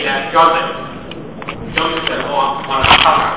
الى جوندس جوندس اللي هو منحصر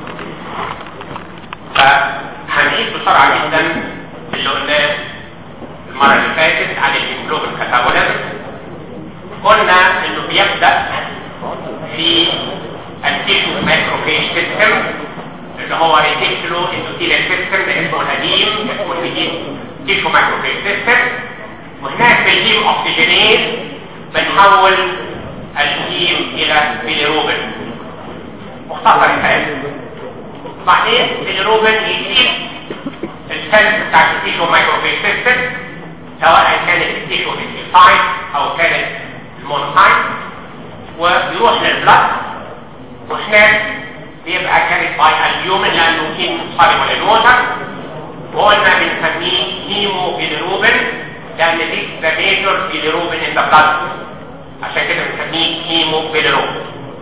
فهنعيد بسرعه جدا اللي قلناه المره اللي فاتت عن الهيموجلوبين كاتابوليزم قلنا انه بيبدا في التيشو مايكروفيج سيستم اللي هو ريتيكلو اندوثيليال سيستم ده اسمه القديم اسمه الجديد تيشو مايكروفيج سيستم وهناك في الهيم اوكسجينيز بنحول الهيم الى بيليروبين مختصر الكلام بعدين بيليروبين يسيب السيلز بتاعت التيشو مايكروفيج سيستم سواء كانت التيشو انتيسايد او كانت المونوسايد ويروح للبلد وهناك بيبقى كانت باي اليومن لانه كيم صالح للوتر وقلنا بنسميه هيمو بيليروبين لان دي ذا ميجور بيليروبين ان ذا بلد عشان كده بنسميه هيمو بيليروبين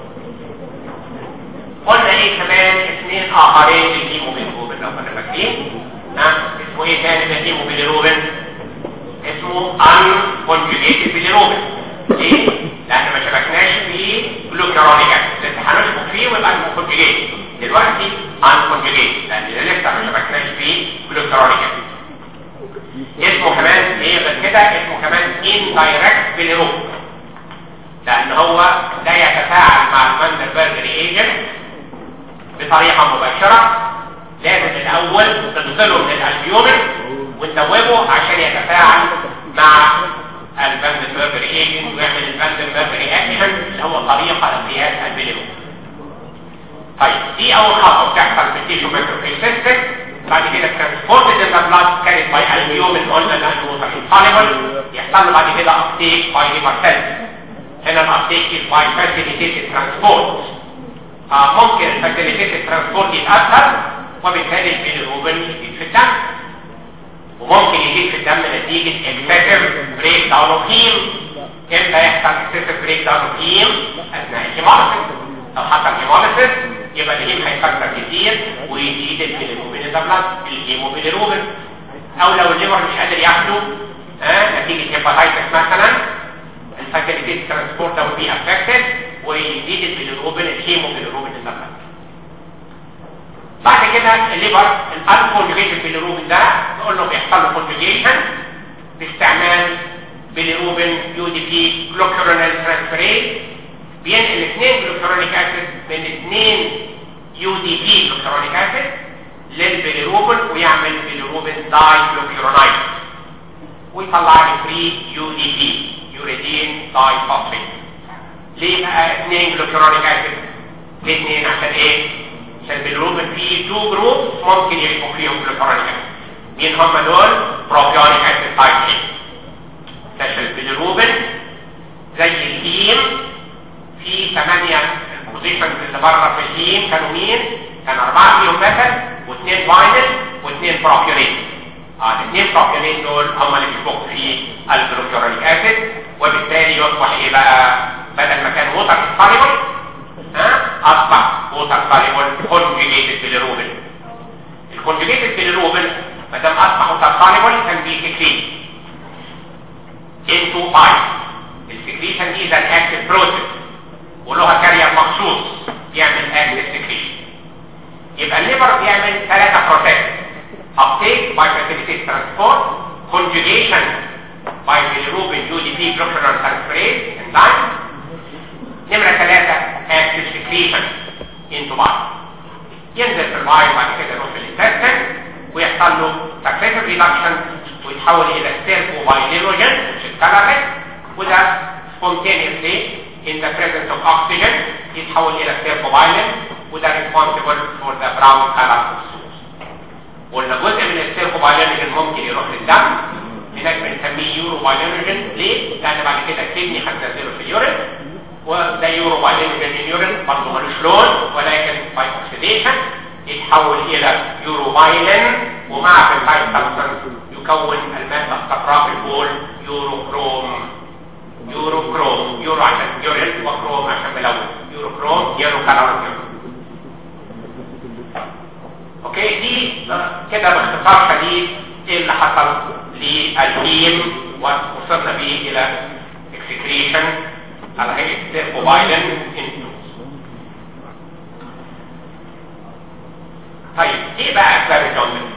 قلنا ايه كمان اثنين اخرين للهيمو بيليروبين لو كنا فاكرين ها اسمه ايه تاني للهيمو بيليروبين اسمه ان كونجوجيتد بيليروبين ليه؟ لان ما شبكناش في جلوكرونيك اسيد لسه هنشبك فيه ويبقى اسمه كونجوجيت دلوقتي ان كونجوجيت لان لسه ما شبكناش فيه جلوكرونيك اسيد اسمه كمان ايه غير كده اسمه كمان indirect bilirubin لان هو لا يتفاعل مع الماندلبرج ريجنت بطريقه مباشره لازم الاول تفصله من الالبيومين وتدوبه عشان يتفاعل مع الفاندنبرج ريجنت ويعمل الفاندنبرج رياكشن اللي هو طريقه لقياس البيليروبين طيب دي اول خطوه بتحصل في التيشو مايكروفيج سيستم بعد كده ترانسبورتد ان ذا بلاد كانت باي البيومين قلنا لانه ووتر انسوليبل يحصل له بعد كده ابتيك باي ليفر سيل هنا الابتيك از باي فاسيليتيتد ترانسبورت ممكن الفاسيليتيتد ترانسبورت يتاثر وبالتالي البيليروبين يزيد في الدم وممكن يزيد في الدم نتيجه اكسسيف بريك داون اوف هيم امتى يحصل اكسسيف بريك داون اوف هيم اثناء الهيموليسيس لو حصل هيموليسيس يبقى الهيم هيكسر كتير ويزيد البيليروبين البلد الهيموبيليروبين او لو الليفر مش قادر ياخده آه نتيجه هيباتايتس مثلا الفاكيليتيد ترانسبورت او بي افكتد ويزيد البيليروبين الهيموبيليروبين البلد بعد كده الليفر الانكونجيجيتد بيليروبين ده نقول له بيحصل له كونجيجيشن باستعمال بيليروبين يو دي بي جلوكورونال ترانسفيريز بينقل اثنين جلوكورونيك اسيد من اثنين يو دي بي جلوكورونيك اسيد للبيليروبين ويعمل بيليروبين داي جلوكورونايد ويطلع لي فري يو دي بي يوريدين داي فوسفيت ليه بقى اثنين جلوكورونيك اسيد ليه اثنين عشان ايه عشان البيليروبين فيه تو جروب ممكن يبقوا فيهم جلوكورونيك اسيد مين هم دول بروبيونيك اسيد تايب ايه ده البيليروبين زي الهيم في ثمانية البوزيشنز اللي بره في الهيم كانوا مين؟ كان أربعة فيهم مثل واثنين فاينل واثنين بروبيونين اه الاثنين بروبيونين دول هم اللي بيفوق في الجلوكورونيك اسيد وبالتالي يصبح ايه بقى؟ بدل ما كان ووتر سوليبل ها اصبح ووتر سوليبل كونجيجيتد بيليروبين الكونجيجيتد بيليروبين ما دام اصبح ووتر سوليبل كان بيسكريت into 5 السكريشن دي ده الاكتف بروسيس ولها كارير مخصوص يعمل اكتف سكريشن يبقى الليفر بيعمل ثلاثة بروسيس uptake by facilitated transport conjugation by bilirubin UDP glucuronal transferase enzyme نمرة ثلاثة active secretion into body ينزل في الباي وبعد كده يروح في الانتستين ويحصل له successive reduction ويتحول الى ستيركوبايليروجين which is colorless وده spontaneously in the presence of oxygen يتحول الى ستيركوبايلين وده responsible for the brown color of source وقلنا جزء من الستيركوبايلينوجين ممكن يروح للدم هناك بنسميه يوروبايلينوجين ليه؟ لان بعد كده الكدني هتنزله في اليورين وده يوروبايلينوجين اليورين برضه ملوش لون ولكن باي اوكسيديشن يتحول الى يوروبايلين ومع في الباي سبستانس يكون المادة الصفراء في البول يوروكروم يوروكروم يورو عشان يورين وكروم عشان ملون يوروكروم يورو كلر اوكي دي كده باختصار شديد ايه اللي حصل للهيم ووصلنا بيه الى اكسكريشن على هيئه سيركوفايلنت انفلونس طيب ايه بقى اسباب الجوندس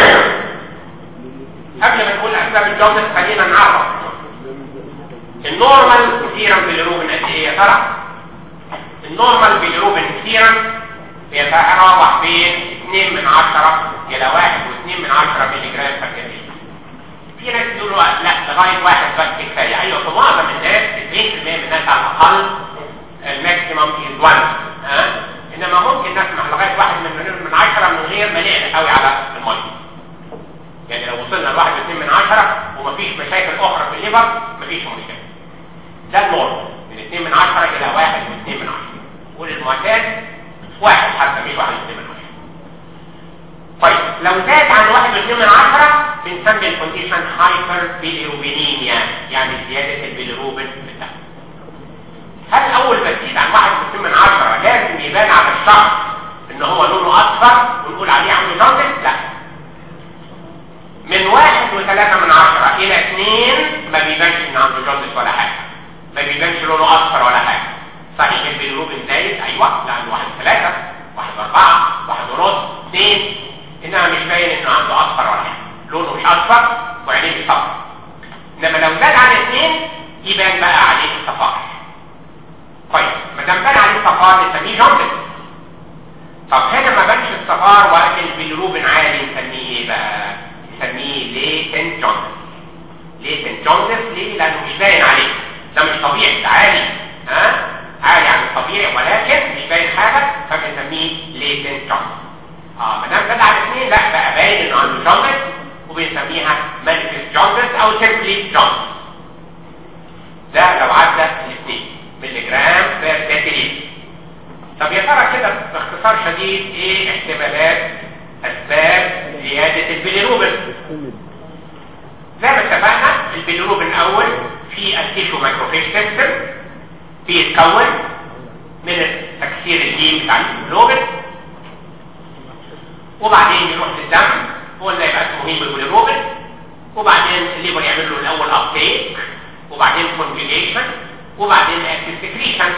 قبل ما نقول اسباب الجوندس خلينا نعرف النورمال سيرم بالروبن قد ايه يا ترى النورمال بالروبن سيرم بيتراوح بين 2 من 10 الى 1 و2 من 10 مللي جرام per kg في ناس يقولوا لا لغايه واحد بس كفايه ايوه في معظم الناس 90% من الناس على الاقل الماكسيمم از 1 ها انما ممكن نسمح لغايه واحد من من 10 من غير ما نقلق قوي على الميه يعني لو وصلنا لواحد واثنين من 10 ومفيش مشاكل اخرى في الليفر مفيش مشكله ده النورمال من 2 من 10 الى 1 و2 من 10 والمعتاد واحد حتى مش واحد واثنين من 10 طيب لو زاد عن واحد واثنين من عشرة بنسمي الكونديشن هايبر بيليروبينيميا يعني زيادة البيليروبين في الدم هل اول ما تزيد عن واحد واثنين من عشرة لازم يبان على الشخص ان هو لونه اصفر ونقول عليه عنده جوندس لا من واحد وثلاثة من عشرة الى اثنين ما بيبانش ان عنده جوندس ولا حاجة ما بيبانش لونه اصفر ولا حاجة صحيح البيليروبين زايد ايوه لا عنده واحد ثلاثة واحد اربعة واحد ونص اثنين انما مش باين انه عنده اصفر ولا حاجه لونه مش اصفر وعينيه مش صفر انما لو زاد عن اثنين يبان بقى عليه الصفار طيب ما دام بان عليه الصفار نسميه جوندس طب هنا ما بانش الصفار وقت البيلروبين عالي نسميه ايه بقى نسميه ليتن جوندس ليتن جوندس ليه لانه مش باين عليه ده مش طبيعي ده عالي ها عالي عن الطبيعي ولكن مش باين حاجه فبنسميه ليتن جوندس اه ما دام زاد عن اثنين لا بقى باين انه عنده جوندس وبنسميها مانيفست جوندس او سيمبلي جوندس ده لو عدى الاثنين ملي جرام بير ديسيليتر طب يا ترى كده باختصار شديد ايه احتمالات اسباب زياده البيليروبين زي ما اتفقنا البيليروبين الاول في التيشو مايكروفيج سيستم بيتكون من تكسير الهيم بتاع الهيموجلوبين وبعدين يروح للدم هو اللي يبقى اسمه هيموجلوبين وبعدين الليبر يعمل له الاول ابتيك وبعدين كونجيجيشن وبعدين اكتيف سكريشن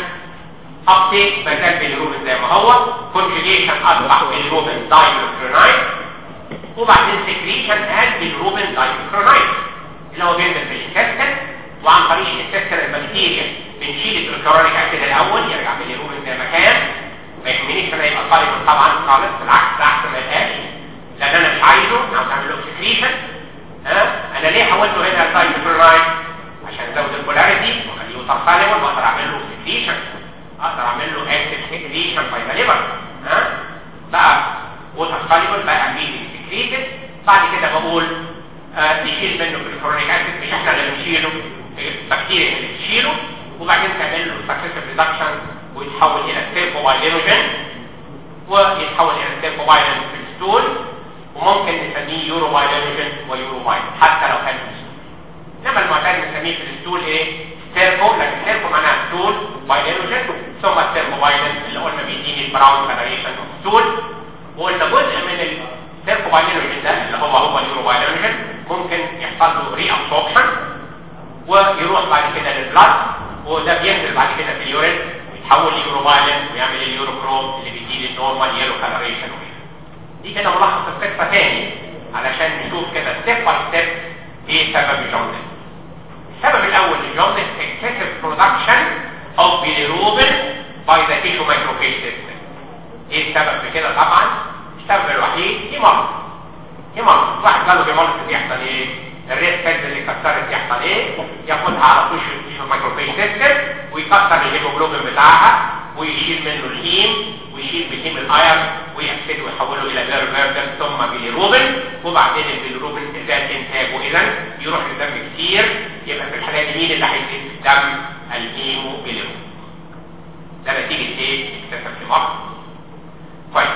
ابتيك بدل بالروبين زي ما هو كونجيجيشن اصبح بالروبين دايموكرونايد وبعدين سكريشن اد بالروبين دايموكرونايد اللي هو بينزل في الانتستين وعن طريق الانتستين البكتيريا بنشيل الكلورونيك اسيد الاول يرجع بالروبين زي ما كان ما يهمنيش انا يبقى طالب طبعا خالص بالعكس ده احسن ما يبقاش لان انا مش عايزه عاوز اعمل له سكريشن ها انا ليه حولته هنا الدايموكلورايد عشان ازود البولاريتي واخليه يوصل واقدر اعمل له سكريشن اقدر اعمل له اكتف سكريشن باي ذا ليفر ها بقى ووتر سوليبل بقى اميلي سكريتد بعد كده بقول آه نشيل منه الكلورونيك اسيد مش احنا اللي بنشيله البكتيريا اللي بتشيله وبعدين تعمل له سكسيسيف ريدكشن ويتحول الى سيرفوبايلينوجين ويتحول الى سيرفوبايلين في الستول وممكن نسميه يوروبايلينوجين ويوروبايلين حتى لو كان في الستول انما المعتاد نسميه في الستول ايه سيرفو لكن سيرفو معناها ستول بايلينوجين ثم السيرفوبايلين اللي قلنا بيديني البراون فيدريشن اوف ستول وقلنا جزء من السيرفوبايلينوجين ده اللي هو هو اليوروبايلينوجين ممكن يحصل له ري ابسوربشن ويروح بعد كده للبلاد وده بينزل بعد كده في اليورين يتحول ليوروبايلين ويعمل اليوروكروم اللي بيديني النورمال يلو كالوريشن دي كده ملخص القصه تاني علشان نشوف كده ستيب باي ستيب ايه سبب الجوندس السبب الاول للجوندس excessive production of bilirubin by the tissue macrophage system ايه السبب في كده طبعا السبب الوحيد هيمولوس هيمولوس واحد قال له هيمولوس بيحصل ايه الريد سيلز اللي كسرت يحصل ايه ياخدها على طول في الميكروفيج سيستم ويكسر الهيموجلوبين بتاعها ويشيل منه الهيم ويشيل بهيم الايرن ويأكسده ويحوله الى بيرفيردم ثم بيليروبين وبعدين البيليروبين زاد انتاجه اذا يروح للدم كتير يبقى في الحالة دي مين اللي هيزيد في الدم الهيموجلوبين ده نتيجة ايه؟ اكتسب في مصر طيب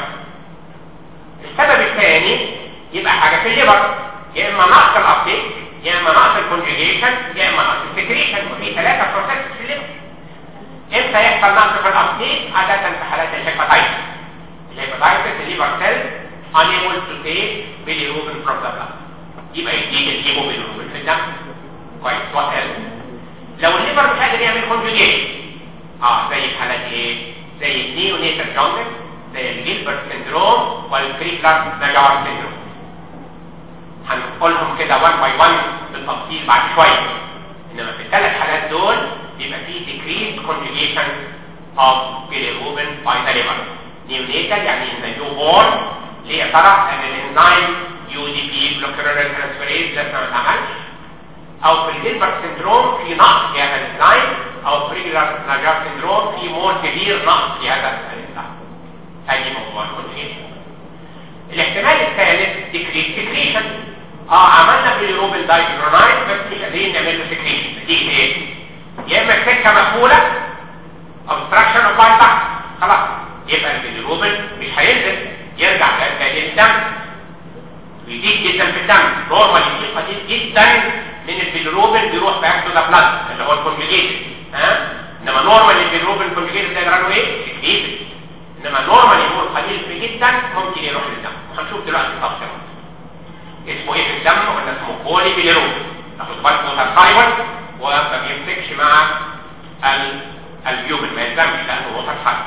السبب الثاني يبقى حاجة في الليبر يا اما نقص الابتيك يا اما نقص الكونجيجيشن يا اما نقص السكريشن وفي ثلاثه بروسيس في الليفر امتى يحصل نقص في الابتيك عاده في حالات الهيباتايتس الهيباتايتس الليفر سيل unable to take bilirubin from the blood يبقى يزيد الهيموبيلروبين في الدم كويس وات لو الليفر مش قادر يعمل كونجوجيشن اه زي حالات ايه زي النيو نيتال جوندس زي الجيلبرت سندروم والكريكلر نجار سندروم هنقولهم كده 1 باي 1 بالتفصيل بعد شويه انما في الثلاث حالات دول يبقى في decreased conjugation of bilirubin by the liver neonatal يعني in the newborn ليه يا ترى ان الانزيم يو دي بي جلوكيرال ترانسفيريز لسه ما اتعملش او في الهيلبرت سندروم في نقص في هذا الانزيم او في ريجولار ناجار سندروم في مور كبير نقص في هذا الانزيم ادي موضوع الكونجيشن الاحتمال الثالث ديكريس سكريشن اه عملنا بالروبين دايكلونايد بس مش قادرين نعمل له سكريشن نتيجه ايه يا اما السكه مقفوله obstruction of bile duct خلاص يبقى البيليروبين مش هينزل يرجع تاني للدم ويزيد جدا في الدم نورمال يزيد قليل جدا من البيليروبين بيروح باك تو ذا بلاد اللي هو الكونجيجيتد ها انما نورمال البيليروبين كونجيجيتد ده يجرى له ايه؟ سكريتد انما نورمال يكون قليل في جدا ممكن يروح للدم وهنشوف دلوقتي تفصيل اسمه ايه في الدم ولا اسمه بولي بيليروبين ناخد بالكم ده سايبر وما بيمسكش مع البيوبل ما يلزمش لانه وتر حد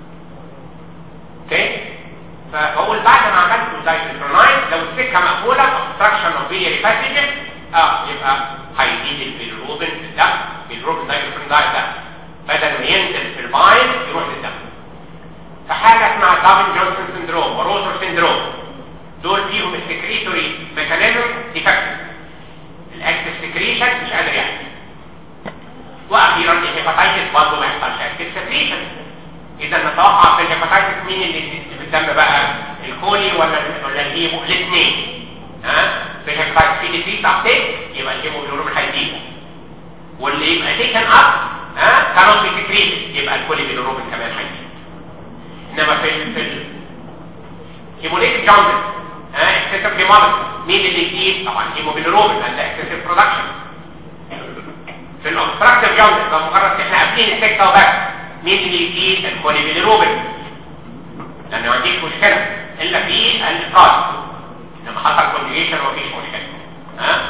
اوكي فبقول بعد ما عملت دايكلونايد لو السكه مقفوله obstruction of biliary passages اه يبقى هيزيد البيلروبين في الدم البيلروبين دايكلونايد ده بدل ما ينزل في الباين يروح للدم فحاجه اسمها دابن جونسون سندروم وروتر سندروم دول فيهم السكريتوري ميكانيزم ديفكتيف الاكتف سكريشن مش قادر يحصل واخيرا الهيباتايتس برضه ما يحصلش اكتف سكريشن اذا نتوقع في الهيباتايتس مين اللي في الدم بقى الكولي ولا ولا الهيمو الاثنين ها في الهيباتايتس في ديزيز ابتيك يبقى الهيموجلوبين هيزيد واللي يبقى تيكن اب ها كانوا في سكريت يبقى الكولي بيلوروبين كمان هيزيد انما في في الهيموليتيك جاندس ها اكسسيف هيموليتيك مين اللي يزيد طبعا هيموجلوبين عند اكسسيف برودكشن في الاوبستراكتيف جاندس لو مجرد احنا قافلين السكه وبس مين اللي يزيد الكولي بيلوروبين لان ما عنديش مشكله الا في الافراد لما حصل كونجيشن مفيش مشكله ها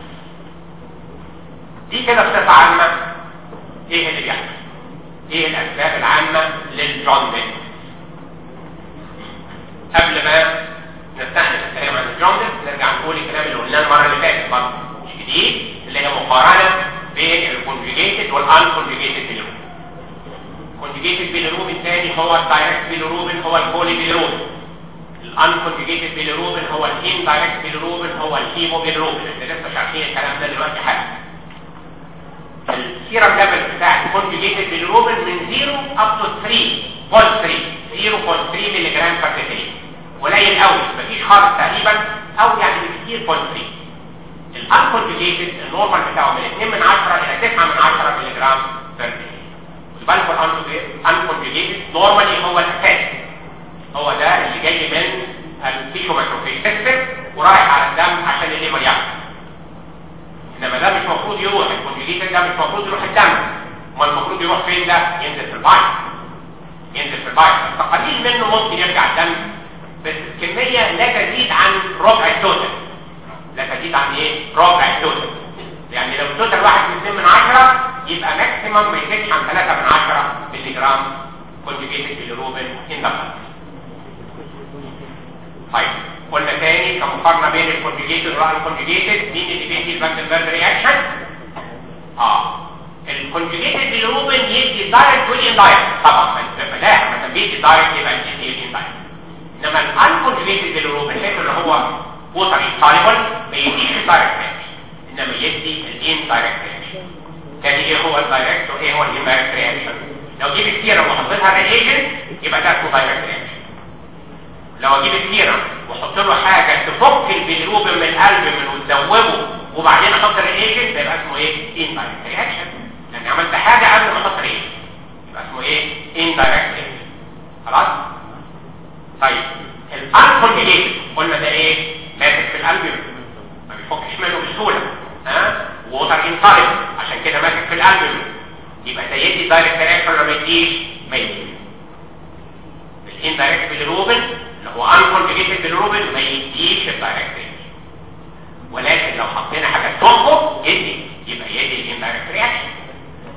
دي كده بصفه عامه ايه اللي بيحصل ايه الاسباب العامه للجوندس قبل ما نستأنف الكلام عن الجوندس نرجع نقول الكلام اللي قلناه المره اللي فاتت برضه مش جديد اللي هي مقارنه بين الكونجيجيتد والانكونجيجيتد بيلروبين الكونجيجيتد بيلروبين الثاني هو الدايركت بيلروبين هو البولي بيلروبين الانكونجيجيتد بيلروبين هو الهيم دايركت بيلروبين هو الهيمو بيلروبين احنا لسه شارحين الكلام ده دلوقتي حالا السيرم ليفل بتاع الكونجيجيتد بيلروبين من 0 اب تو 3 0.3 مللي جرام بر دقيقه قليل قوي مفيش خالص تقريبا او يعني بكتير 0.3 الانكونجيجيتد النورمال بتاعه من 2 من 10 الى 9 من 10 مللي جرام بر دقيقه بالكم الانكونجيجيتد نورمالي هو الاساس هو ده اللي جاي من التيشو مايكروفيج سيستم ورايح على الدم عشان الليفر ياخده انما ده مش المفروض يروح الكونجيجيتد ده مش المفروض يروح الدم ما المفروض يروح فين ده ينزل في البايت ينزل في البايت فقليل منه ممكن يرجع الدم بس الكميه لا تزيد عن ربع التوتال لا تزيد عن ايه ربع التوتال يعني لو التوتال واحد من 2 من 10 يبقى ماكسيمم ما يزيدش عن 3 من 10 مللي جرام كونجيجيتد بيليروبين ان ذا طيب قلنا تاني كمقارنه بين الكونجيجيتد والانكونجيجيتد مين اللي بيدي الفاندنبرج رياكشن اه الكونجيجيتد بيليروبين يدي دايركت والان دايركت طبعا لا ما كان بيدي دايركت يبقى يدي الان دايركت انما الانكونجيجيتد بيليروبين لانه اللي هو ووتر انسوليبل ما يديش الدايركت رياكشن انما يدي الان دايركت رياكشن كان ايه هو الدايركت وايه هو الان دايركت رياكشن لو جيب السيرم وحطيتها رياجنت يبقى ده اسمه دايركت رياكشن لو اجيب السيرم واحط له حاجه تفك البيليروبين من القلب من وتذوبه وبعدين احط الرياجنت يبقى اسمه ايه ان دايركت رياكشن يعني عملت حاجه قبل ما احط رياجنت يبقى اسمه ايه ان دايركت رياكشن خلاص طيب الانكونجيجيت قلنا ده ايه ماسك في القلب ما بيفكش منه بسهوله ها ووتر انسوليد عشان كده ماسك في القلب يبقى ده يدي دايركت رياكشن ولا ما يديش ما يديش الان دايركت بالروبن اللي هو انكونجيجيتد بالروبن ما يديش الدايركت ولكن لو حطينا حاجه تنقص يدي يبقى يدي الان دايركت رياكشن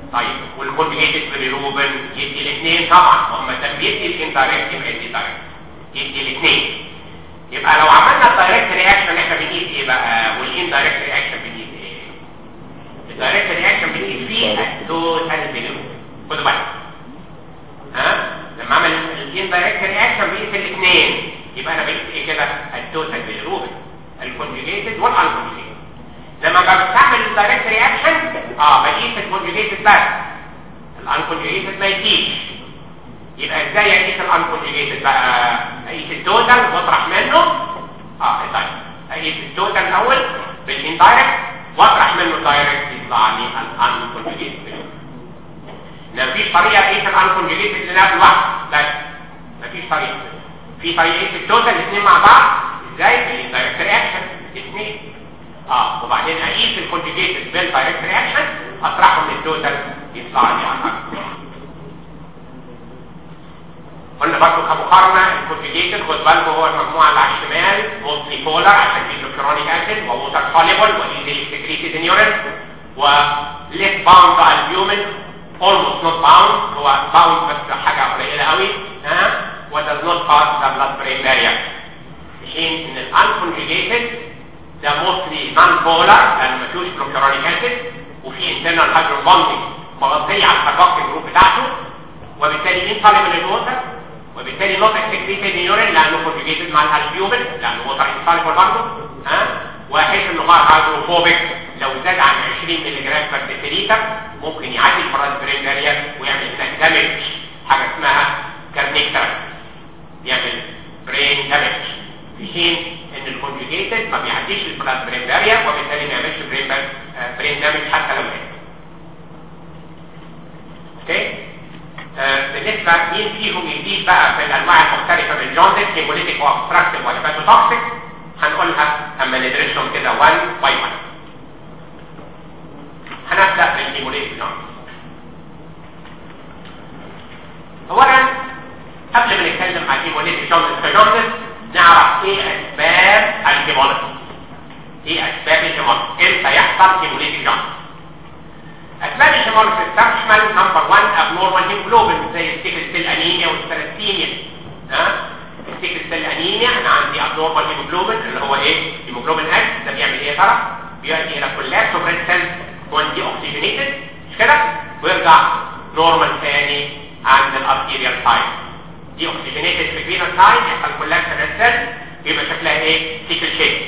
طيب والكونجيجيتد بالروبن يدي الاثنين طبعا وهم كان بيدي الاندايركت يبقى يدي دايركت يدي الاثنين يبقى لو عملنا الدايركت رياكشن احنا بنقيس ايه بقى والاندايركت رياكشن بنقيس ايه الدايركت رياكشن بنقيس فيه التوتال بالروبن خدوا بالك ها لما اعمل الاندايركت رياكشن بقيس الاثنين يبقى انا بقيس ايه كده التوتال بالروبن الكونجيجيتد والانكونجيجيتد لما بستعمل الدايركت رياكشن اه بقيس الكونجيجيتد بس الانكونجيجيتد ما يجيش يبقى ازاي اقيس الانكونجيجيتد بقى اقيس التوتال واطرح منه اه طيب اقيس التوتال الاول بالاندايركت واطرح منه الدايركت يطلع لي الانكونجيجيتد مفيش طريقه اقيس الانكونجيجيتد لنفس الوقت بس مفيش طريقه في طريقه التوتال الاثنين مع بعض ازاي بالدايركت رياكشن الاثنين اه وبعدين اقيس الكونجيجيتد بالدايركت رياكشن اطرحه من التوتال يطلع لي على قلنا برضه كمقارنه الكونجيجيتد خد بالكم هو المجموعه اللي على الشمال موستلي بولر عشان دي الكترونيك اسيد ووتر سوليبل ودي سكريتد ان يورين وليس باوند على البيومن almost not bound هو باوند بس حاجه قليله قوي ها وdoes not pass the blood brain barrier في حين ان الانكونجيجيتد ده موستلي نون بولر لانه ما فيهوش بروكيرونيك اسيد وفي انترنال هيدروجين بوندنج مغطيه على الكاربوكسيل جروب بتاعته وبالتالي انسوليبل الووتر وبالتالي نوت اكسكريتد يورين لانه كونجيجيتد مع الالبيومين لانه ووتر انسوليبل برضه ها واحد انه غير هيدروفوبيك لو زاد عن 20 مللي جرام بر ديسيليتر ممكن يعدي الفراز برين بارير ويعمل هناك دامج حاجه اسمها كارنيكتر يعمل برين دامج في حين ان الكونجيجيتد ما بيعديش الفراز برين بارير وبالتالي ما يعملش برين برين دامج حتى لو مات اوكي آه بالنسبه مين فيهم يزيد بقى في الانواع المختلفه من الجوندس هيموليتيك واوبستراكتيف وهيباتوتوكسيك هنقولها اما ندرسهم كده 1 باي 1 هنبدا بالهيموليتيك جوندس اولا قبل ما نتكلم عن هيموليتيك جوندس كجوندس نعرف ايه اسباب الهيموليتيك ايه اسباب الهيموليتيك امتى يحصل هيموليتيك جوندس اسباب الهيموليسيس تشمل نمبر 1 ابنورمال هيموجلوبين زي السيكل سيل انيميا والثلاثيميا ها السيكل سيل انيميا انا عندي ابنورمال هيموجلوبين اللي هو ايه هيموجلوبين اكس ده بيعمل ايه يا ترى بيؤدي الى كولابس اوف ريد سيلز وانتي اوكسجينيتد مش كده ويرجع نورمال ثاني عند الارتيريال سايد دي اوكسجينيتد في الفينا سايد يحصل كولابس ريد سيلز يبقى شكلها ايه سيكل شيب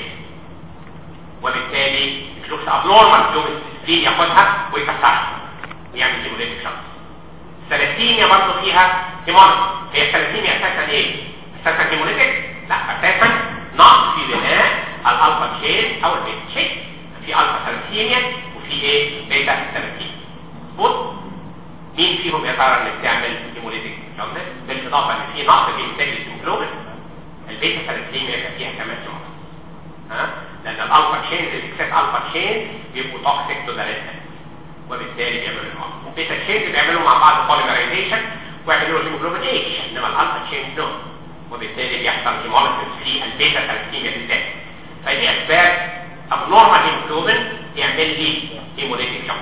وبالتالي فلوس ابنورمال جلوبين دي ياخدها ويكسرها ويعمل هيموليتيك شخص الثلاثيميا برضه فيها هيموليتيك هي الثلاثيميا اساسا ايه اساسا هيموليتيك لا اساسا نقص في بناء الالفا تشين او البيتا تشين في الفا ثلاثيميا وفي ايه بيتا ثلاثيميا مظبوط مين فيهم يا ترى اللي بتعمل هيموليتيك شخص بالاضافه ان في نقص في انتاج الهيموجلوبين البيتا ثلاثيميا يبقى فيها كمان هيموليتيك ها لان الالفا تشين الاكسس الفا تشين بيبقوا توكسيك تو ذا وبالتالي بيعملوا المرض البيتا تشين بيعملوا مع بعض بوليمرايزيشن ويعملوا هيموجلوبين اتش انما الالفا تشين نو وبالتالي بيحصل هيموليسيس في البيتا ثلاثيميا بالذات فدي اسباب ابنورمال هيموجلوبين يعمل لي هيموليتيك شوك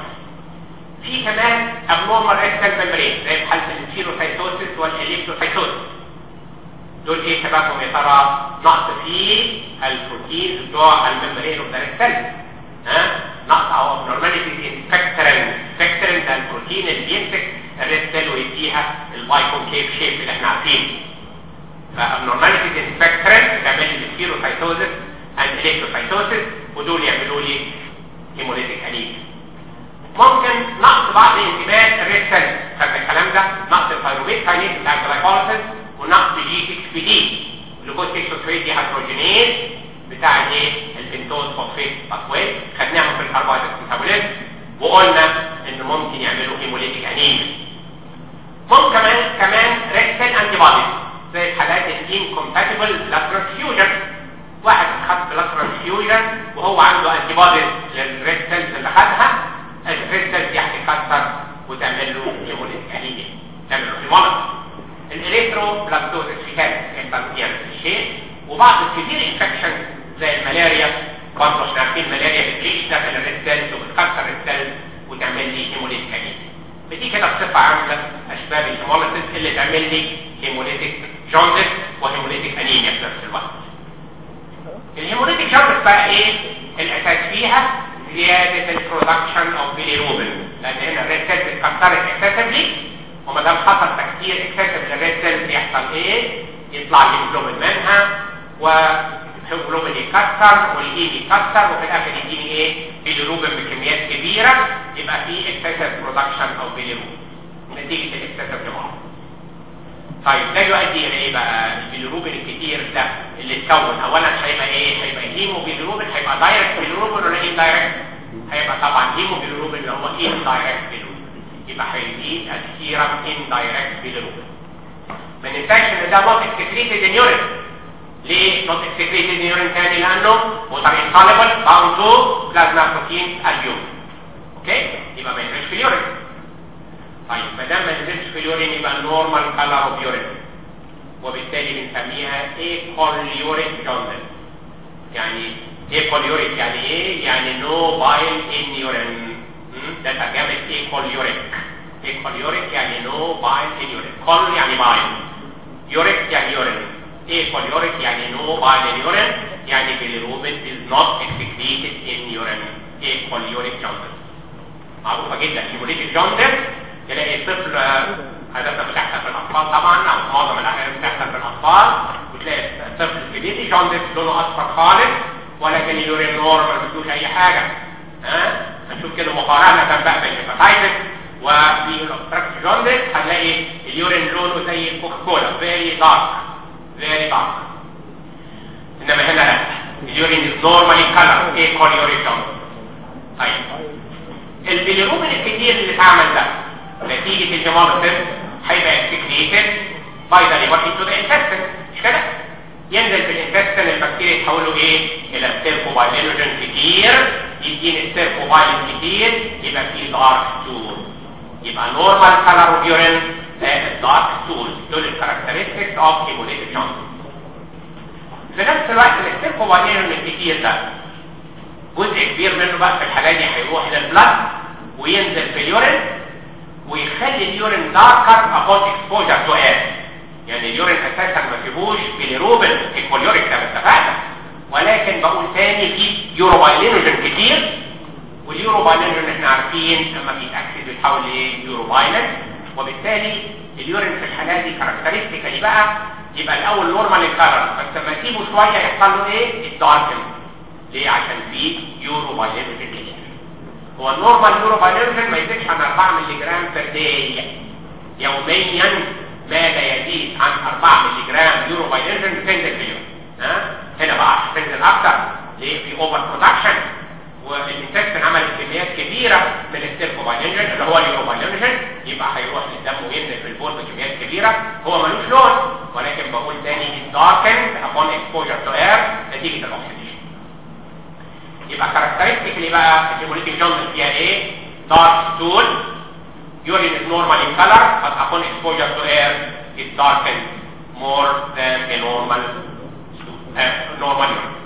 في كمان ابنورمال ريكتال ميمبرين زي في حاله الفيروسايتوسيس والاليكتروسايتوسيس دول ايه سببهم يا ترى نقص في البروتين بتوع الممبرين اوف ذا ريكتال ها نقص او ابنورماليتي ان سبكترن سبكترن ده البروتين اللي بيمسك الريكتال ويديها البايكونكيف شيب اللي احنا عارفينه فابنورماليتي ان سبكترن تعمل لي الفيروسايتوسيس اند الكتروسايتوسيس ودول يعملوا لي هيموليتيك انيميا ممكن نقص بعض انتباه الريكتال خدنا الكلام ده نقص الفيروبيت كاينيز بتاع الجلايكوليسيس ونقص جي 6 بي دي جلوكوز 6 دي هيدروجينيز بتاع الايه البنتوز فوسفيت باثوي خدناهم في الكربوهيدرات ميتابوليزم وقلنا ان ممكن يعملوا هيموليتيك انيميا ممكن كمان كمان ريكتال انتي بوديز زي حالات الانكومباتبل بلاد ترانسفيوجن واحد خد بلاد ترانسفيوجن وهو عنده انتي بوديز للريد سيلز اللي خدها الريد سيلز دي هتتكسر وتعمل له هيموليتيك انيميا تعمل له هيموليتيك الالكترو بلاكتوزيس في كان يحصل يعني الشيء وبعض الكبير انفكشن زي الملاريا برضه احنا عارفين الملاريا بتعيش داخل الريد سيلز وبتكسر الريد سيلز وتعمل لي هيموليتيك انيميا بدي كده بصفه عامه اسباب الهيموليسيس اللي تعمل لي هيموليتيك جوندس وهيموليتيك انيميا في نفس الوقت الهيموليتيك جوندس بقى ايه الاساس فيها زياده البرودكشن اوف بيليروبين لان هنا الريد سيلز اتكسرت اكسسفلي وما دام حصل تكسير اكسسف للريد سيلز يحصل ايه يطلع الهيموجلوبين منها والهيموجلوبين يكسر والايد يكسر وفي الاخر يديني ايه بيليروبين بكميات كبيره يبقى في اكسسف برودكشن اوف بيليروبين نتيجه الاكسسف جماعه طيب ده يؤدي الى ايه بقى البيليروبين الكتير ده اللي اتكون اولا هيبقى ايه هيبقى هيموجلوبين هيبقى دايركت بيليروبين ولا ايه دايركت هيبقى طبعا هيموجلوبين اللي هو ان دايركت بيليروبين يبقى هيدي السيرم ان دايركت بيليروبين ما ننساش ان ده نوت اكسكريتد ان يورين ليه نوت اكسكريتد ان يورين تاني لانه ووتر انسوليبل باوند تو بلازما بروتين اليوم اوكي يبقى ما ينزلش في اليورين طيب ما دام ما نزلش في اليورين يبقى نورمال كلر اوف يورين وبالتالي بنسميها ايكوليوريك جوندل يعني ايكوليوريك يعني ايه يعني نو بايل ان يورين ده ترجمه ايكوليوريك ايكوليوريك يعني نو بايل ان يورين كول يعني بايل يوريك يعني يورين ايكوليوريك يعني نو بايل ان يورين يعني bilirubin is not excreted in urine ايكوليوريك جوندل معروفه جدا هيموليتيك جوندل تلاقي الطفل هذا بتحصل في الاطفال طبعا او معظم الاحيان بتحصل في الاطفال وتلاقي الطفل الكبير جوندس لونه اصفر خالص ولكن اليورين نورمال ما فيهوش اي حاجه ها هنشوف كده مقارنه بقى بين الهيباتايتس وفي الاوبستراكت جوندس هنلاقي اليورين لونه زي الكوكاكولا فيري دارك فيري دارك انما هنا لا اليورين از نورمالي كلر ايه كول يورين جوندس طيب البيليروبين الكتير اللي اتعمل ده نتيجة الهيموليسيس هيبقى اكسكريتد باي ذا ليفر انتو ذا انتستين مش كده؟ ينزل في الانتستين البكتيريا يتحولوا ايه؟ الى سيركوبايلينوجين كتير يديني السيركوبايلين كتير يبقى في دارك تول يبقى نورمال كلر اوف يورين دارك تول دول الكاركترستكس اوف هيموليتيك جونز في نفس الوقت السيركوبايلينوجين الكتير ده جزء كبير منه بقى في الحاجات دي هيروح الى البلد وينزل في اليورين ويخلي اليورين داركر ابوت اكسبوجر تو اير يعني اليورين اساسا ما فيهوش بيليروبين ايكوليوريك زي ما اتفقنا ولكن بقول تاني في يوروبايلينوجين كتير واليوروبايلينوجين احنا عارفين لما بيتاكسد بيتحول ليوروبايلين وبالتالي اليورين في الحالات دي كاركترستيكالي بقى يبقى الاول نورمال كلر بس لما تسيبه شويه يحصل له ايه؟ الداركن ليه؟ عشان في يوروبايلينوجين كتير هو النورمال يوروبايلينوجين ما يزيدش عن 4 مللي جرام بير داي يوميا ما لا يزيد عن 4 مللي جرام يوروبايلينوجين بتنزل في اليوم ها هنا بقى هتنزل اكتر ليه في اوفر برودكشن والانتستين عملت كميات كبيره من السيركوبايلينوجين اللي هو اليوروبايلينوجين يبقى هيروح للدم وينزل في البول بكميات كبيره هو ملوش لون ولكن بقول تاني الداركن upon exposure to air نتيجه الاكسجين يبقى كاركترستيكلي بقى الهيموليتيك جوندس فيها ايه دارك ستول urine is normal in color but upon exposure to air it darkens more than a normal stool, uh, normal urine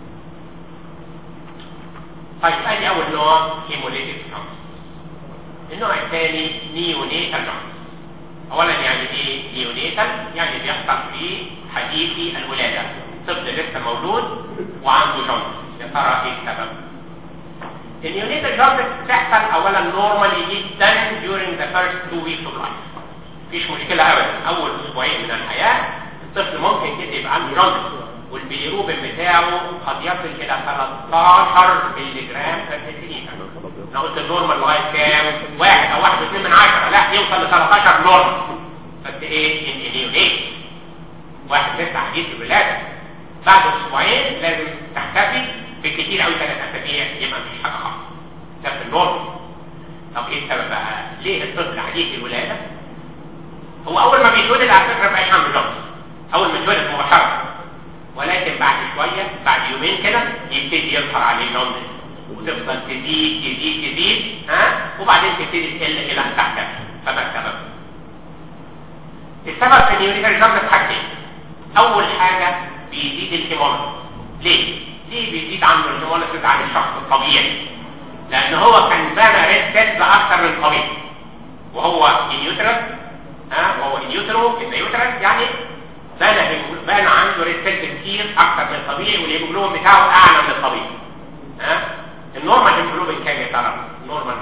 طيب ادي اول نوع هيموليتيك جوندس النوع الثاني نيونيتال جوندس اولا يعني ايه نيونيتال يعني بيحصل في حديث الولاده طفل لسه مولود وعنده جوندس يا ترى ايه السبب النيونيتال جوندس بتحصل اولا نورمالي جدا during the first two weeks of life مفيش مشكله ابدا اول اسبوعين من الحياه الطفل ممكن كده يبقى عنده جوندس والبيليروبين بتاعه قد يصل الى 13 مللي جرام بر دقيقه انا قلت النورمال لغايه كام؟ واحد او واحد واثنين من عشره لا يوصل ل 13 نورمال بس ايه؟ النيونيت واحد لسه حديث الولاده بعد اسبوعين لازم تختفي بالكثير قوي ثلاث اسابيع يبقى مفيش حاجه خالص ده في النورمال طب ايه السبب بقى؟ ليه الطفل حديث الولاده؟ هو اول ما بيتولد على فكره بقاش عنده جلطه اول ما يتولد مباشره ولكن بعد شويه بعد يومين كده يبتدي يظهر عليه جلطه وتفضل تزيد تزيد تزيد ها وبعدين تبتدي تقل الى ان تحتفي فما السبب؟ السبب في النيوريتال جلطه حاجتين اول حاجه بيزيد الهيمولوجين ليه؟ ليه بيزيد عنده الهيمولوجين عن الشخص الطبيعي؟ لان هو كان بنى ريد سيلز اكثر من طبيعي وهو اليوترس ها وهو اليوترو اليوترس يعني بان بان عنده ريد كتير اكتر من الطبيعي والهيموجلوبين بتاعه اعلى من الطبيعي ها النورمال هيموجلوبين كام يا ترى النورمال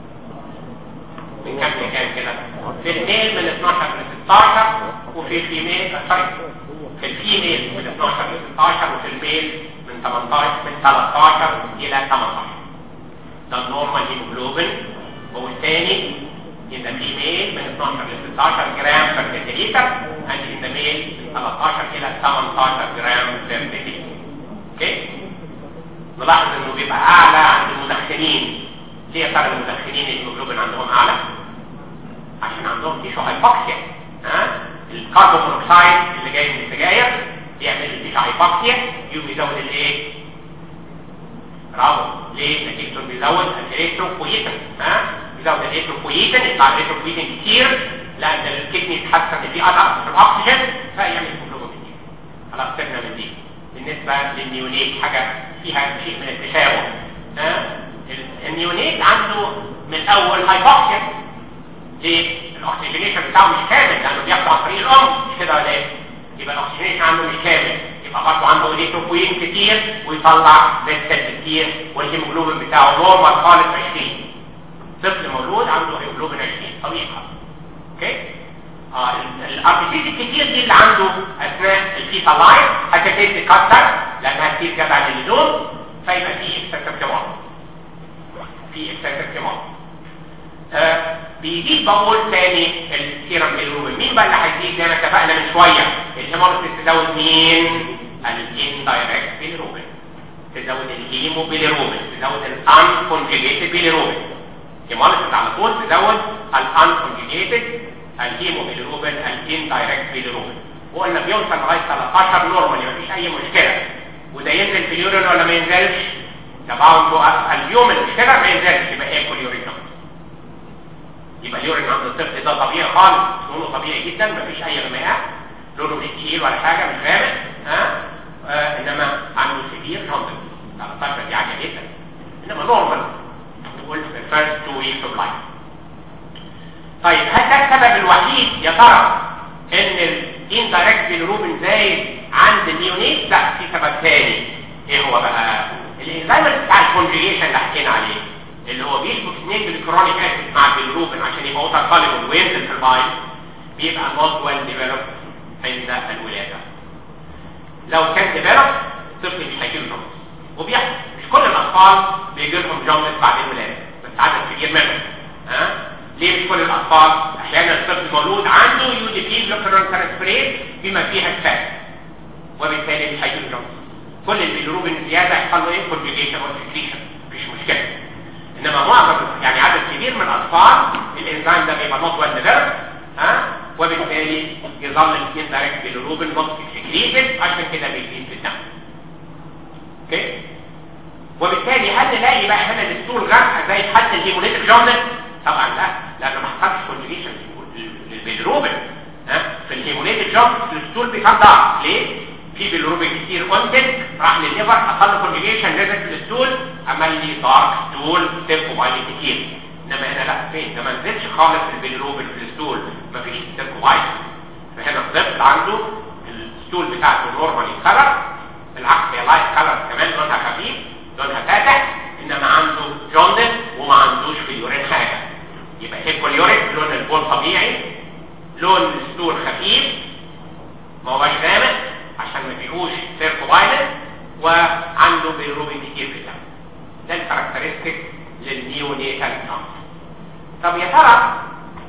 من كام لكام كده في الميل من 12 ل 16 وفي الفيميل سوري في الفيميل من 12 ل 16 وفي الميل من 18 من 13 الى 18 ده النورمال هيموجلوبين والثاني in the female من 12 ل 16 جرام per deciliter and in the male من 13 الى 18 جرام per deciliter اوكي نلاحظ انه بيبقى اعلى عند المدخنين ليه يا ترى المدخنين الهيموجلوبين عندهم اعلى عشان عندهم تيشو هايبوكسيا ها الكربون مونوكسيد اللي جاي من السجاير يعمل التيشو هايبوكسيا يقوم يزود الايه برافو ليه نتيجته بيزود الالكتروبويتن ها بيزود الالكتروبويتن يطلع الالكتروبويتن كتير لان الكدني تحس ان في قطع في الاكسجين فيعمل هيموجلوبين كتير خلاص سيبنا من دي بالنسبه للنيونيت حاجه فيها شيء من التشابه ها النيونيت عنده من الاول هايبوكسيا ليه الاكسجينيشن بتاعه مش كامل لانه بياخد عن طريق الام مش كده ولا ايه يبقى الاكسجينيشن عنده مش كامل يبقى برضه عنده الكتروبوين كتير ويطلع ريد كتير والهيموجلوبين بتاعه نورمال خالص 20 طفل مولود عنده هيموجلوبين 20 طبيعي خالص اوكي اه الارتيفيشال الكتير دي اللي عنده اثناء الفيتال لايف هتبتدي تتكسر لانها كتير جدع للنوم فيبقى في اكسسيف كمان في اكسسيف كمان آه بيزيد بقول تاني السيرم بيلروبين مين بقى اللي هيزيد زي ما اتفقنا من شويه الهيموريس تزود مين الاندايركت بيلروبين تزود الهيمو بيلروبين تزود الان كونجيجيتد بيلروبين الهيموريس على طول تزود الان كونجيجيتد الهيمو بيلروبين الاندايركت بيلروبين وقلنا بيوصل لغايه 13 نورمال مفيش اي مشكله وده ينزل في اليورين ولا ما ينزلش طبعا اليوم المشكله ما ينزلش يبقى ياكل يورين يبقى اليورين عند الطفل ده طبيعي خالص لونه طبيعي جدا مفيش اي غماء لونه مش تقيل ولا حاجه مش غامق ها آه انما عنده سيفير جوندس 13 دي عاليه جدا انما نورمال نقول في الفيرست تو ويكس اوف لايف طيب هل ده السبب الوحيد يا ترى ان الاندايركت بيلروبين زايد عند النيونيت لا في سبب ثاني ايه هو بقى الانزيم بتاع الكونجيجيشن اللي حكينا عليه اللي هو بيشبك اثنين بالكرونيك اسيد مع البيلروبين عشان يبقى وتر سوليبل وينزل في البايل بيبقى نوت ويل ديفلوب عند الولاده لو كان ديفلوب الطفل مش هيجيله جونس وبيحصل مش كل الاطفال بيجي لهم جونس بعد الولاده بس عدد كبير منهم ها ليه مش كل الاطفال احيانا الطفل مولود عنده يو دي بي بلوكرون ترانسفيريز بما فيها الفات وبالتالي مش هيجيله جونس كل البيلروبين زياده يحصل له ايه كونجيجيشن وسكريشن مفيش مشكله انما معظم يعني عدد كبير من الاطفال الانزيم ده بيبقى نوت ويل ديفلوب ها وبالتالي يظل الاثنين دايركت بالروبين نوت اكسكريتد عشان كده بيزيد في الدم اوكي وبالتالي هل نلاقي بقى هنا الستول غرقه زي حد الهيموليتيك جوندس طبعا لا لانه ما حصلش كونجيشن للبيلروبين ها في الهيموليتيك جوندس الستول بيكون ضعف ليه في بالروبين كتير كونتنت راح للليفر حصل له كونجيشن نزل في الستول عمل لي دارك ستول سيركوبايل كتير انما هنا لا فين ده ما نزلش خالص البيلروبين في الستول مفيش سيركوبايل فهنا الطفل عنده الستول بتاعته نورمالي كلر بالعكس هي لايت كلر كمان لونها خفيف لونها فاتح انما عنده جوندس وما عندوش في اليورين حاجه يبقى ايكوال يورين لون البول طبيعي لون الستول خفيف ما هوش غامق عشان ما فيهوش سيركوبايلت وعنده بيلروبين كتير في الدم ده الكاركترستيك للنيونيتال نوم طب يا ترى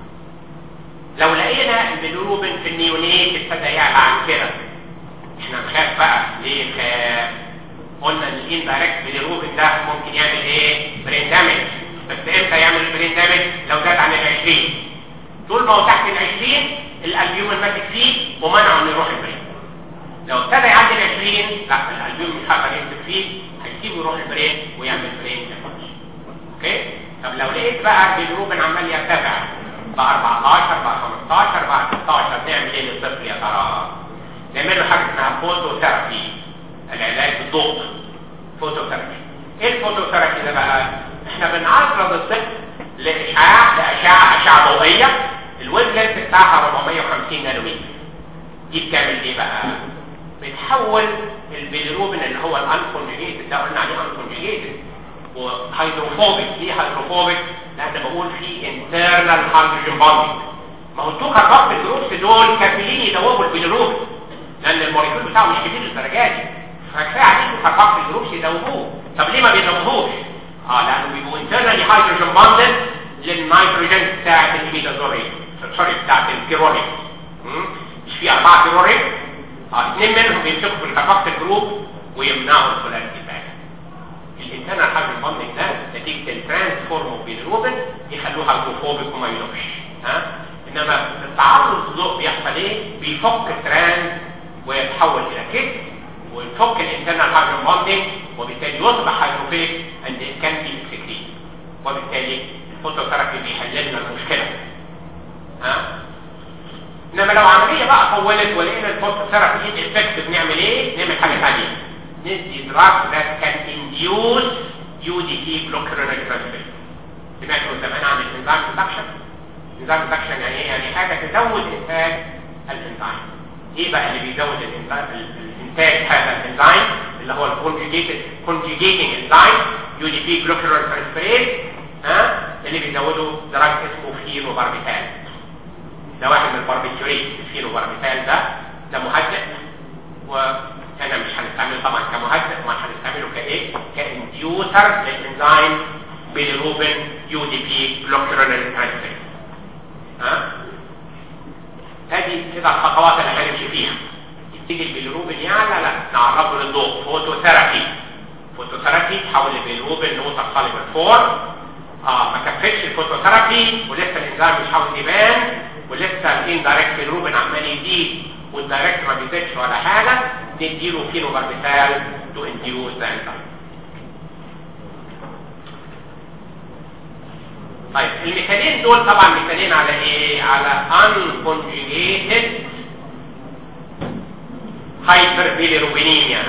لو لقينا البيلروبين في النيونيت ابتدى يعلى عن كده احنا نخاف بقى ليه نخاف قلنا ان الاندايركت بيلروبين ده ممكن يعمل ايه برين دامج بس امتى يعمل البرين دامج لو زاد عن ال 20 طول ما هو تحت ال 20 الالبيوم ماسك فيه ومنعه انه يروح البرين لو ابتدى يعدي ال 20 لا الالبيوم مش هيقدر يمسك فيه هيسيبه يروح البرين ويعمل برين دامج اوكي طب لو لقيت بقى البيلروبين عمال يرتفع بقى 14 بقى 15 بقى 16 نعمل ايه للطفل يا ترى؟ نعمل له حاجه اسمها فوتوثيرابي العلاج بالضوء فوتوثيرابي ايه الفوتوثيرابي ده بقى؟ احنا بنعرض الطفل لاشعاع لاشعه اشعه ضوئيه الويف لينث بتاعها 450 نانومتر دي بتعمل ايه بقى بتحول البيليروبين اللي هو الانكونجيجيتد ده قلنا عليه انكونجيجيتد وهيدروفوبيك ليه هيدروفوبيك لان بقول في انترنال هيدروجين بوندنج ما هو التو كاربوكسيل جروبس دول كافيين يدوبوا البيليروبين لان الموليكول بتاعه مش كبير للدرجه دي فكفايه عليه كاربوكسيل جروبس يدوبوه طب ليه ما بيدوبوهوش اه لانه بيبقوا انترنالي هيدروجين بوندد للنيتروجين بتاعت الهيميدازورين سوري بتاعت الكيرونيك مش في اربعه كيرونيك اه اثنين منهم بيمسكوا في الكاربوكسيل جروب ويمنعوا البولاريتي بتاعتها الانترنال هيدروجين بوندنج ده نتيجه الترانسفورم اوف بيليروبين يخلوها هيدروفوبيك وما يدوبش ها انما التعرض للضوء بيحصل ايه بيفك الترانس ويتحول الى كتف ويفك الانترنال هيدروجين بوندنج وبالتالي يصبح هيدروفيليك اند كان بي سكريت وبالتالي الفوتوثيرابي بيحل لنا المشكله ها انما لو عمليه بقى طولت ولقينا الفوتوثيرابي ايه افكتيف نعمل ايه نعمل حاجه ثانيه ندي دراج that can induce UDP glucuronate transfer سمعتوا زمان عن الانزيم ريدكشن انزيم ريدكشن يعني ايه يعني حاجه تزود انتاج الانزيم ايه بقى اللي بيزود الانزيم انتاج هذا الانزيم اللي هو الكونجيجيتد كونجيجيتنج انزيم يو دي بي جلوكيرول ترانسفيريز ها اللي بيزودوا دراج اسمه فينوباربيتال ده واحد من الباربيتوريت الفينوباربيتال ده ده مهدئ وانا مش هنستعمله طبعا كمهدئ ما هنستعمله كايه كانديوسر للانزيم بيليروبين يو دي بي جلوكيرول ترانسفيريز ها هذه كده الخطوات اللي هنمشي فيها يبتدي البيليروبين يعلى لا نعرضه للضوء فوتوثيرابي فوتوثيرابي تحول البيليروبين لوتر سوليبل فور اه ما كفتش الفوتوثيرابي ولسه الانزيم مش عاوز يبان ولسه الاندايركت بيليروبين عمال يزيد والدايركت ما بيزيدش ولا حاجه نديله فينوباربيتال تو انديوز ذا انزيم طيب المثالين دول طبعا مثالين على ايه على unconjugated hyperbilirubinemia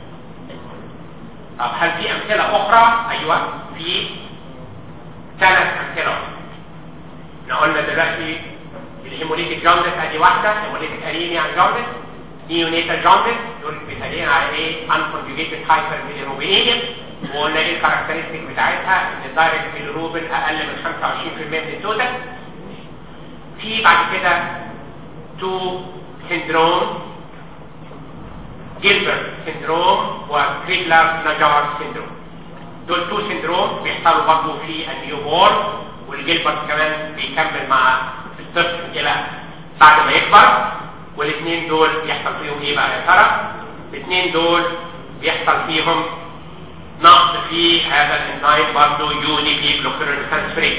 طب هل في امثله اخرى ايوه في ثلاث امثله احنا قلنا دلوقتي الهيموليتيك جوندس ادي واحده هيموليتيك انيميا جوندس نيونيتال جوندس دول مثالين على ايه unconjugated hyperbilirubinemia وقلنا ايه الكاركترستيك بتاعتها ان الدايركت بيلروبين اقل من 25% من التوتال في بعد كده تو سندروم جيلبرت سندروم وكريجلر نجار سندروم دول تو سندروم بيحصلوا برضه في النيو بورن والجيلبرت كمان بيكمل مع الطفل الى بعد ما يكبر والاثنين دول بيحصل فيهم ايه بقى يا ترى الاثنين دول بيحصل فيهم نقص في هذا الانزيم برضه يو دي بي جلوكيرول ترانسفيريز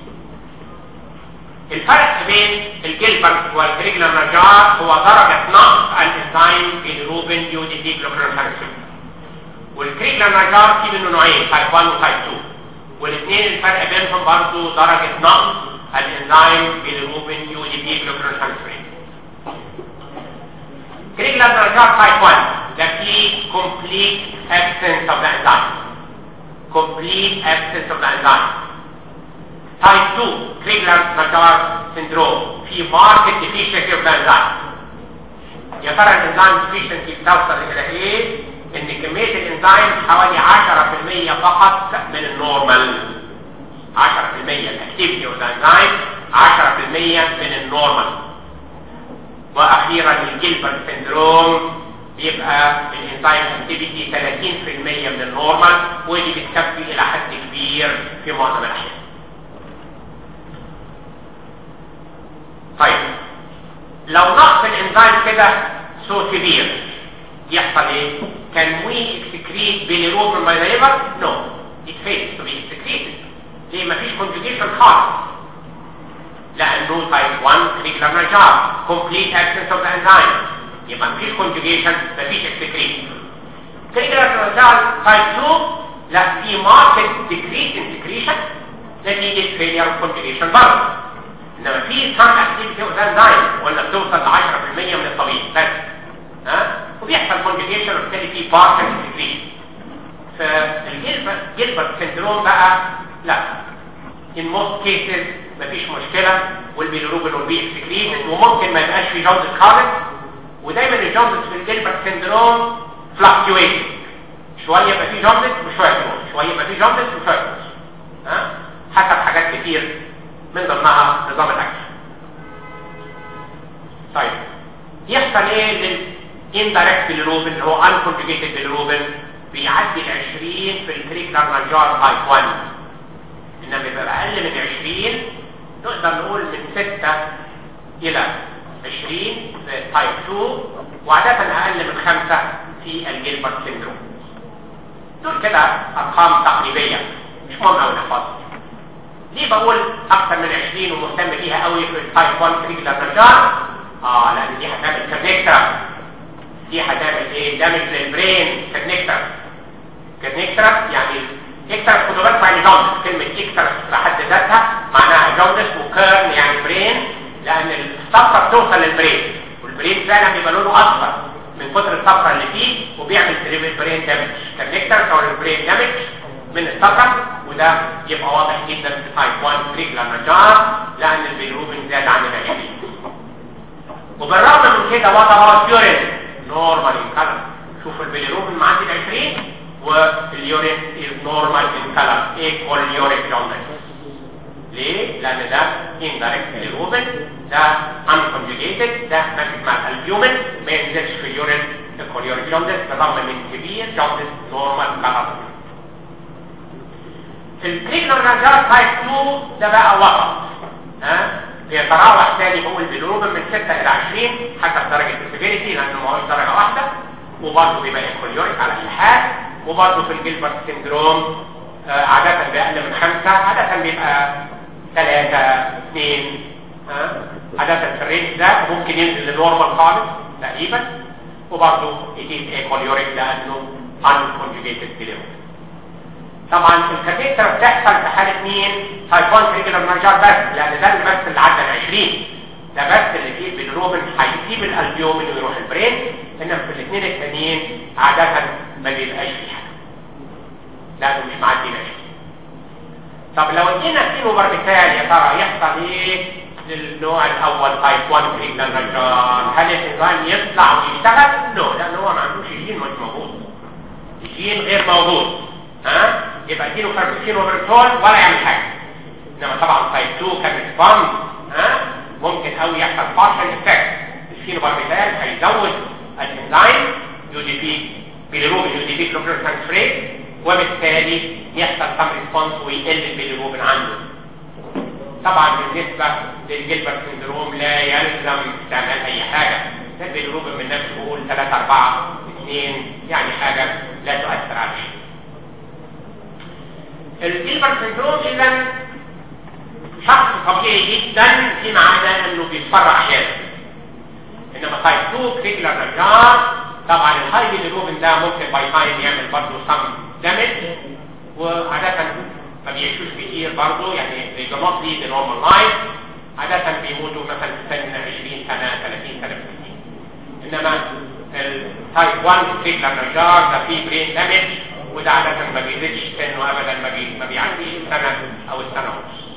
الفرق بين الجلبرت والكريجلر نجار هو درجة نقص الانزيم بيلروبين يو دي بي جلوكيرول ترانسفيريز والكريجلر نجار في منه نوعين تايب 1 وتايب 2 والاثنين الفرق بينهم برضه درجة نقص الانزيم بيلروبين يو دي بي جلوكيرول ترانسفيريز كريجلر نجار تايب 1 ده فيه complete absence of the enzyme. Complete absence of the enzyme. Type 2, Krigler-Najar syndrome, في marked deficiency of the enzyme. يا ترى الانزيم deficiency بتوصل الى ايه؟ ان كمية الانزيم حوالي 10% فقط من النورمال. 10% الاكتيفيتي اوف ذا انزيم 10% من النورمال. واخيرا الجيلبرت سندروم يبقى الانزيم اكتيفيتي 30% من النورمال ودي بتكفي الى حد كبير في معظم الاحيان. طيب لو نقص الانزيم كده سو كبير يحصل ايه؟ Can we excrete bilirubin by the liver? No. It fails to be excreted. ليه مفيش conjugation خالص. لانه type 1 critical نجار complete absence of the enzyme يبقى مفيش conjugation مفيش excretion critical نجار type 2 لا في market decrease in secretion نتيجة failure of conjugation برضه انما في some activity of the enzyme ولا بتوصل ل 10% من الطبيعي بس ها وبيحصل conjugation وبالتالي في partial secretion فالجلبرت سندروم بقى لا in most cases مفيش مشكلة والبيلروبين will be excreted وممكن ما يبقاش في جوندس خالص ودايما الجوندس في الجلبرت سندروم fluctuating شوية يبقى في جوندس وشوية تروح شوية يبقى في جوندس وشوية تروح ها حسب حاجات كتير من ضمنها نظام الاكل طيب يحصل ايه للاندايركت بيلروبين اللي هو unconjugated بيلروبين بيعدي ال 20 في الكريكلر نجار تايب 1 انما بيبقى اقل من 20 نقدر نقول من 6 الى 20 في تايب 2 وعادة اقل من 5 في الجيلبرت سيندروم دول كده ارقام تقريبية مش مهم قوي نحفظها ليه بقول اكثر من 20 ومهتم بيها قوي في التايب 1 كريكلر نجار اه لان دي هتعمل كونكتر دي هتعمل ايه دامج للبرين كونكتر كونكتر يعني اكتر خدوا بالكم يعني جوندس كلمة اكتر لحد ذاتها معناها جوندس وكيرن يعني برين لان الصفرة بتوصل للبرين والبرين فعلا بيبقى لونه اصفر من كتر الصفرة اللي فيه وبيعمل برين دامج كونكتر او البرين دامج من الصفرة وده يبقى واضح جدا في تايب 1 ريجلر نجار لان البيلروبين زاد عن ال 20 وبالرغم من كده وضع يورين نورمال كلر شوف البيلروبين معدي ال 20 واليورين is normal in color equal uric jaundice ليه؟ لأن ده indirect bilirubin ده unconjugated ده ماشي مع الالبيومين ما ينزلش في اليورين equal uric jaundice بالرغم من كبير jaundice normal color في الكريكلر نجار تايب 2 ده بقى وسط ها بيتراوح تاني بقول بالروبن من 6 الى 20 حسب درجه السيفيريتي لانه ما هوش درجه واحده وبرضه بيبقى ايكوليوريك على اي حال وبرضه في الجلبرت سندروم آه عادة بأقل من خمسة عادة بيبقى ثلاثة اثنين آه عادة في الرينج ده ممكن ينزل للنورمال خالص تقريبا وبرضه يجيب ايكوليوريك لأنه unconjugated bilirubin طبعا الكاتيتر بتحصل في حالة مين؟ تايبون ريجولار نجار بس لأن ده بس اللي عدى ال 20 ده بس اللي فيه بالروبن هيسيب الالبيومين ويروح البرين انما في الاثنين التانيين عادة ما بيبقاش في حاجة لانه مش معدي ماشي طب لو ادينا فينوبر مثال يا ترى يحصل ايه للنوع الاول تايب 1 ريجولار نجار هل الانزيم يطلع ويشتغل؟ نو لان هو ما عندوش جين مش موجود الجين غير موجود ها يبقى اديله كاربوكسين وبرتول ولا يعمل حاجه انما طبعا تايب 2 كان ريسبوند ها ممكن قوي يحصل بارشل افكت الفينوباربيتال هيزود الانزيم يو دي بي بيليروبين يو دي بي كلوبروترانسفريز وبالتالي يحصل سم ريسبونس ويقل البيليروبين عنده طبعا بالنسبه للجلبرت سندروم لا يلزم استعمال اي حاجه ده البيليروبين من نفسه بيقول 3 4 2 يعني حاجه لا تؤثر على شيء الجلبرت سندروم اذا شخص طبيعي جدا فيما عدا انه بيتفرع احيانا انما تايب 2 كريكلر نجار طبعا الهاي بيليروبين ده ممكن باي تايم يعمل برضه سم دامج وعادة ما بيعيشوش كتير برضه يعني they do not lead a normal life عادة بيموتوا مثلا في سن 20 سنة 30 سنة انما التايب 1 كريكلر نجار ده فيه برين دامج وده عادة ما بيزيدش سنه ابدا ما, بي... ما بيعديش سنة او السنة ونص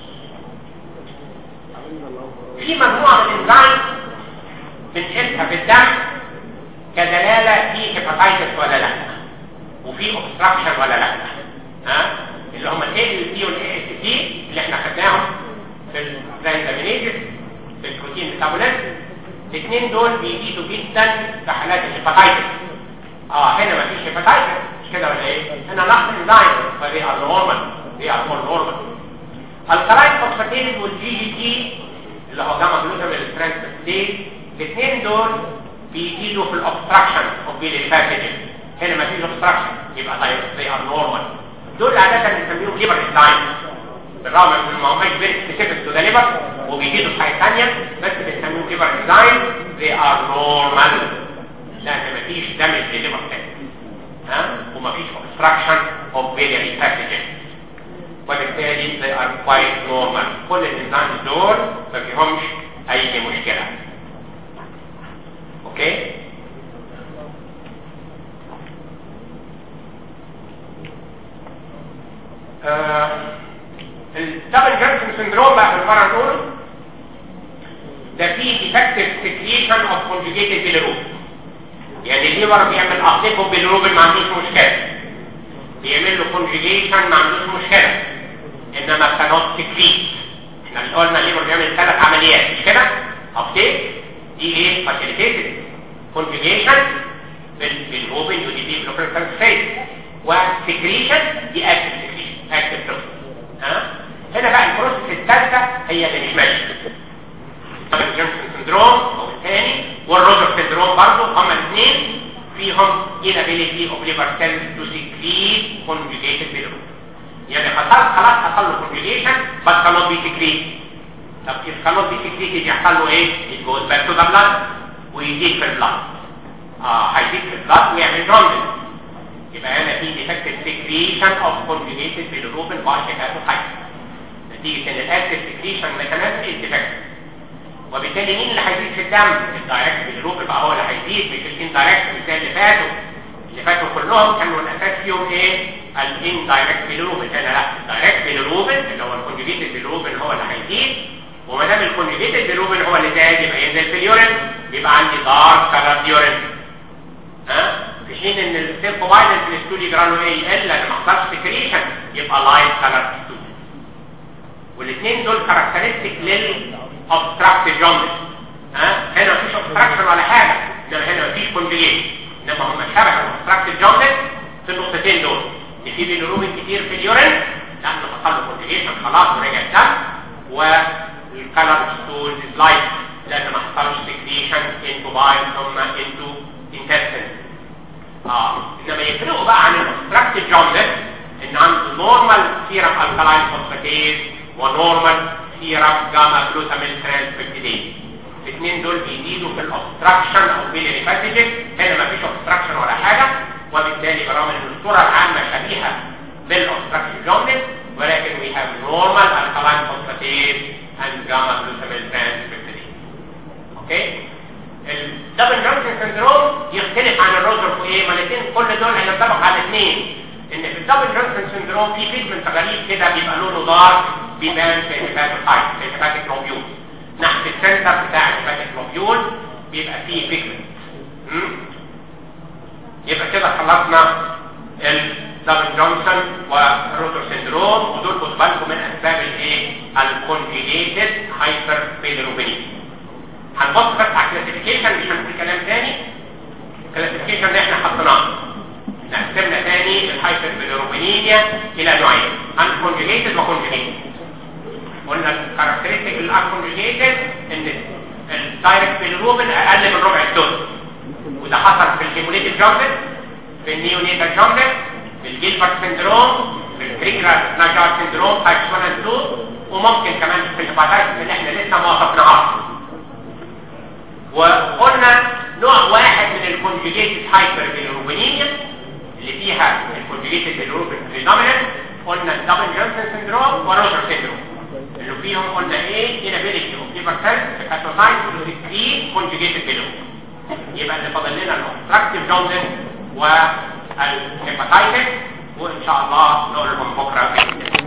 في مجموعة من الانزيم بنقيسها في الدم كدلالة في هيباتايتس ولا لا وفي اوبستراكشن ولا لا ها اللي هم الاي ال تي والاي اس تي اللي احنا خدناهم في الترانزامينيزس في البروتين ميتابوليزم الاثنين دول بيزيدوا جدا في حالات الهيباتايتس اه هنا مفيش هيباتايتس مش كده ولا ايه هنا نقص انزيم فدي ار نورمال دي ار نورمال الكلاين فوسفاتيز والجي جي تي اللي هو جاما جلوتاميل ترانسفيرتيز الاثنين دول بيزيدوا في الاوبستراكشن اوف بيلي باكجز هنا ما فيش اوبستراكشن يبقى زي ار نورمال دول عاده بنسميهم ليبر انزايم بالرغم من ما هماش فيري سبيسيفيك تو ذا ليبر وبيزيدوا في حاجه ثانيه بس بنسميهم ليبر انزايم زي ار نورمال لان ما فيش دامج لليبر تاني ها وما فيش اوبستراكشن اوف بيلي باكجز وبالتالي they are quite normal كل الانزيمز دول ما فيهمش اي مشكلة اوكي الدبل جيرد مره نقوله ده في defective secretion of conjugated bilirubin يعني الليبر بيعمل اقلبه بالروبين ما عندوش مشكله بيعمل له conjugation ما عندوش مشكله انما cannot secrete احنا اللي قلنا الليبر بيعمل ثلاث عمليات مش كده اوكي دي ايه facilitated conjugation بالروبين ودي دي بلوكريتال فيز وسكريشن دي اكتف سكريشن اكتف بروسيس ها هنا بقى البروسيس الثالثه هي اللي مش ماشيه جونسون سندروم او الثاني والروجر سندروم برضه هما الاثنين فيهم inability of liver cells to secrete conjugated bilirubin يعني حصل خلاص حصل له conjugation but cannot be secreted طب if cannot be secreted يحصل له ايه؟ it goes back to the blood ويزيد في البلاد اه هيزيد في البلاد ويعمل جوندس يبقى هنا في defective secretion of conjugated bilirubin باشكاته حي نتيجة ان الاكتف secretion mechanism is defective وبالتالي مين اللي هيزيد في الدم الدايركت بالروب يبقى هو اللي هيزيد مش الاندايركت زي اللي فاتوا اللي فاتوا كلهم كانوا الاساس فيهم ايه الاندايركت بالروب هنا لا الدايركت بالروب اللي هو الكونجوجيتد بالروب هو اللي هيزيد وما دام الكونجوجيتد بالروب هو اللي زاد يبقى ينزل في اليورين يبقى عندي دارك كلر يورين ها في حين ان السيمبوبايلنت في الاستوديو يجرى له ايه يقل لان ما حصلش سكريشن يبقى لايت كلر والاثنين دول كاركترستيك لل obstructive jaundice ها هنا مفيش obstruction ولا حاجه انما هنا مفيش conjugation انما هم شبه obstructive jaundice في النقطتين دول اللي في بيلروبين كتير في اليورين لانه حصل له conjugation خلاص ورجع الدم والكلر ستول لايت لان ما حصلش secretion into bile ثم into intestine اه انما يفرقوا بقى عن الobstructive jaundice ان عنده normal serum alkaline phosphatase ونورمال سيرم جاما جلوتامين ترانسبكتيديز الاثنين دول بيزيدوا في الاوبستراكشن او بيلري باسجز هنا مفيش اوبستراكشن ولا حاجه وبالتالي برغم ان الصوره العامه شبيهه بالاوبستراكشن جوندس ولكن we have normal alkaline phosphatase and gamma glutamine transcriptase اوكي الدبل جونسون سندروم يختلف عن الروزر في ايه ما الاثنين كل دول هينطبق على الاثنين ان في الدبل جونسون سندروم في بيجمنت غريب كده بيبقى لونه دارك بيبان في الهيباتيك في الهيباتيك لوبيول ناحيه السنتر بتاع الهيباتيك لوبيول بيبقى فيه بيجمنت يبقى كده خلصنا الدبل جونسون والروتر سندروم ودول خدوا بالكم من اسباب الايه الكونجيجيتد هايبر بيلروبينيا هنبص بس على الكلاسيفيكيشن مش هنقول كلام تاني الكلاسيفيكيشن اللي احنا حطيناه قسمنا تاني الهايبر بيلروبينيا الى نوعين انكونجيجيتد وكونجيجيتد قلنا الكاركترستيك الانكونجيجيتد ان الدايركت بيلروبين اقل من ربع الدوز وده حصل في الهيموليتيك جوندس في النيونيتال جوندس في الجيلبرت سندروم في الكريجرا ناجار سندروم تايب 1 اند 2 وممكن كمان في الهيباتايتس اللي احنا لسه ما وصفناهاش وقلنا نوع واحد من الكونجيجيتد هايبر بيلروبينيا اللي فيها الكونجيجيتد بيلروبين بريدومينانت قلنا الدبل جونسون سندروم وروجر سندروم اللي فيهم قلنا ايه inability of liver cells to hepatocyte to secrete conjugated bilirubin يبقى اللي فاضل لنا الاوبستراكتيف جوندس والهيباتايتس وان شاء الله نقول لكم بكره